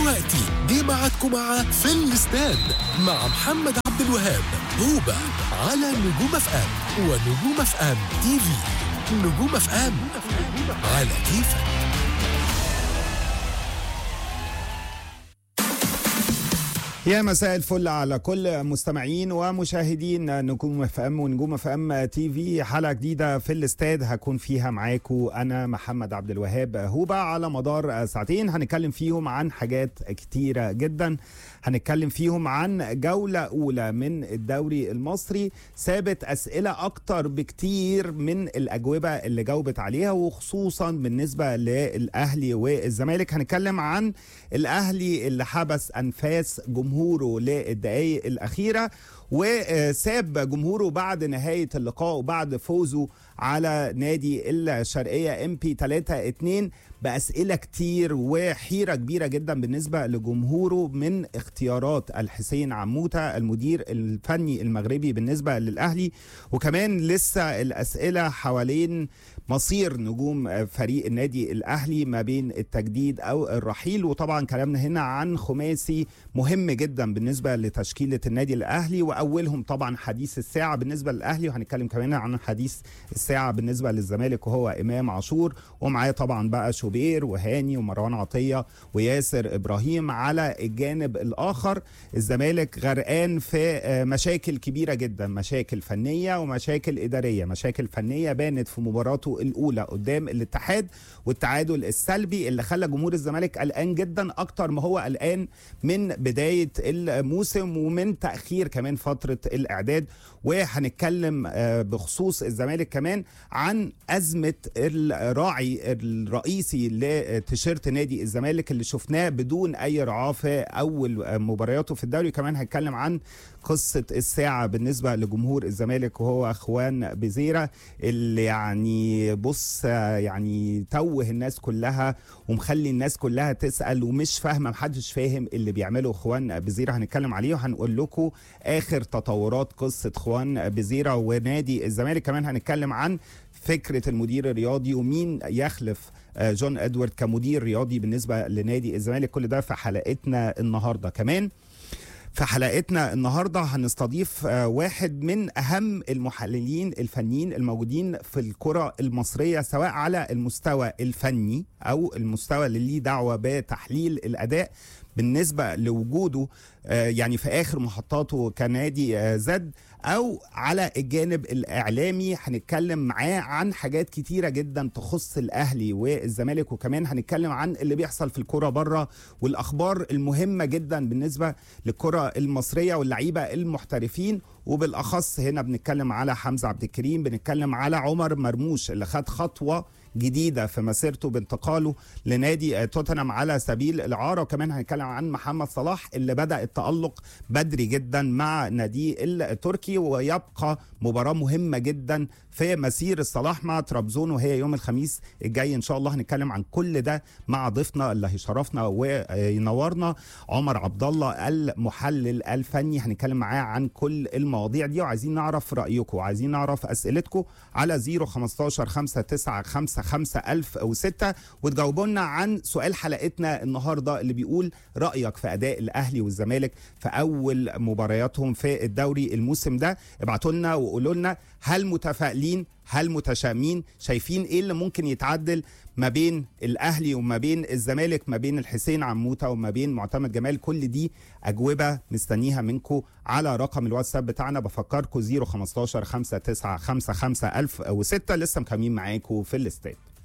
ودلوقتي جه ميعادكم مع في الاستاد مع محمد عبد الوهاب هوبا على نجوم اف ام ونجوم اف ام تي في نجوم اف ام على كيفك يا مساء الفل على كل مستمعين ومشاهدين نجوم اف ام ونجوم اف ام تي في حلقه جديده في الاستاد هكون فيها معاكم انا محمد عبد الوهاب هوبا على مدار ساعتين هنتكلم فيهم عن حاجات كتيره جدا هنتكلم فيهم عن جوله اولى من الدوري المصري سابت اسئله اكتر بكتير من الاجوبه اللي جاوبت عليها وخصوصا بالنسبه للاهلي والزمالك هنتكلم عن الاهلي اللي حبس انفاس جمهوره للدقائق الاخيره وساب جمهوره بعد نهايه اللقاء وبعد فوزه على نادي الشرقيه ام بي 3 2 باسئله كتير وحيره كبيره جدا بالنسبه لجمهوره من اختيارات الحسين عموته المدير الفني المغربي بالنسبه للاهلي وكمان لسه الاسئله حوالين مصير نجوم فريق النادي الاهلي ما بين التجديد او الرحيل وطبعا كلامنا هنا عن خماسي مهم جدا بالنسبه لتشكيله النادي الاهلي واولهم طبعا حديث الساعه بالنسبه للاهلي وهنتكلم كمان عن حديث الساعه بالنسبه للزمالك وهو امام عاشور ومعاه طبعا بقى شوبير وهاني ومروان عطيه وياسر ابراهيم على الجانب الاخر الزمالك غرقان في مشاكل كبيره جدا مشاكل فنيه ومشاكل اداريه مشاكل فنيه بانت في مباراته الاولى قدام الاتحاد والتعادل السلبي اللي خلى جمهور الزمالك قلقان جدا اكتر ما هو قلقان من بدايه الموسم ومن تاخير كمان فتره الاعداد وهنتكلم بخصوص الزمالك كمان عن ازمه الراعي الرئيسي لتيشيرت نادي الزمالك اللي شفناه بدون اي رعاه في اول مبارياته في الدوري كمان هنتكلم عن قصة الساعة بالنسبة لجمهور الزمالك وهو اخوان بزيرة اللي يعني بص يعني توه الناس كلها ومخلي الناس كلها تسأل ومش فاهمة محدش فاهم اللي بيعمله اخوان بزيرة هنتكلم عليه وهنقول لكم اخر تطورات قصة اخوان بزيرة ونادي الزمالك كمان هنتكلم عن فكرة المدير الرياضي ومين يخلف جون ادوارد كمدير رياضي بالنسبة لنادي الزمالك كل ده في حلقتنا النهاردة كمان في حلقتنا النهارده هنستضيف واحد من اهم المحللين الفنيين الموجودين في الكره المصريه سواء على المستوى الفني او المستوى اللي ليه دعوه بتحليل الاداء بالنسبه لوجوده يعني في اخر محطاته كنادي زد او على الجانب الاعلامي هنتكلم معاه عن حاجات كتيره جدا تخص الاهلي والزمالك وكمان هنتكلم عن اللي بيحصل في الكره بره والاخبار المهمه جدا بالنسبه للكره المصريه واللعيبه المحترفين وبالاخص هنا بنتكلم على حمزه عبد الكريم بنتكلم على عمر مرموش اللي خد خطوه جديده في مسيرته بانتقاله لنادي توتنهام على سبيل الاعاره وكمان هنتكلم عن محمد صلاح اللي بدا التالق بدري جدا مع ناديه التركي ويبقى مباراه مهمه جدا في مسير الصلاح مع ترابزون وهي يوم الخميس الجاي ان شاء الله هنتكلم عن كل ده مع ضيفنا اللي هيشرفنا وينورنا عمر عبد الله المحلل الفني هنتكلم معاه عن كل المواضيع دي وعايزين نعرف رايكم وعايزين نعرف اسئلتكم على 015 5955 5006 وتجاوبوا لنا عن سؤال حلقتنا النهارده اللي بيقول رايك في اداء الاهلي والزمالك في اول مبارياتهم في الدوري الموسم ده ابعتوا لنا وقولوا لنا هل متفائلين هل متشائمين شايفين ايه اللي ممكن يتعدل ما بين الاهلي وما بين الزمالك ما بين الحسين عموته وما بين معتمد جمال كل دي اجوبه مستنيها منكم على رقم الواتساب بتاعنا بفكركم 015 5955 1006 لسه مكملين معاكم في الاستاد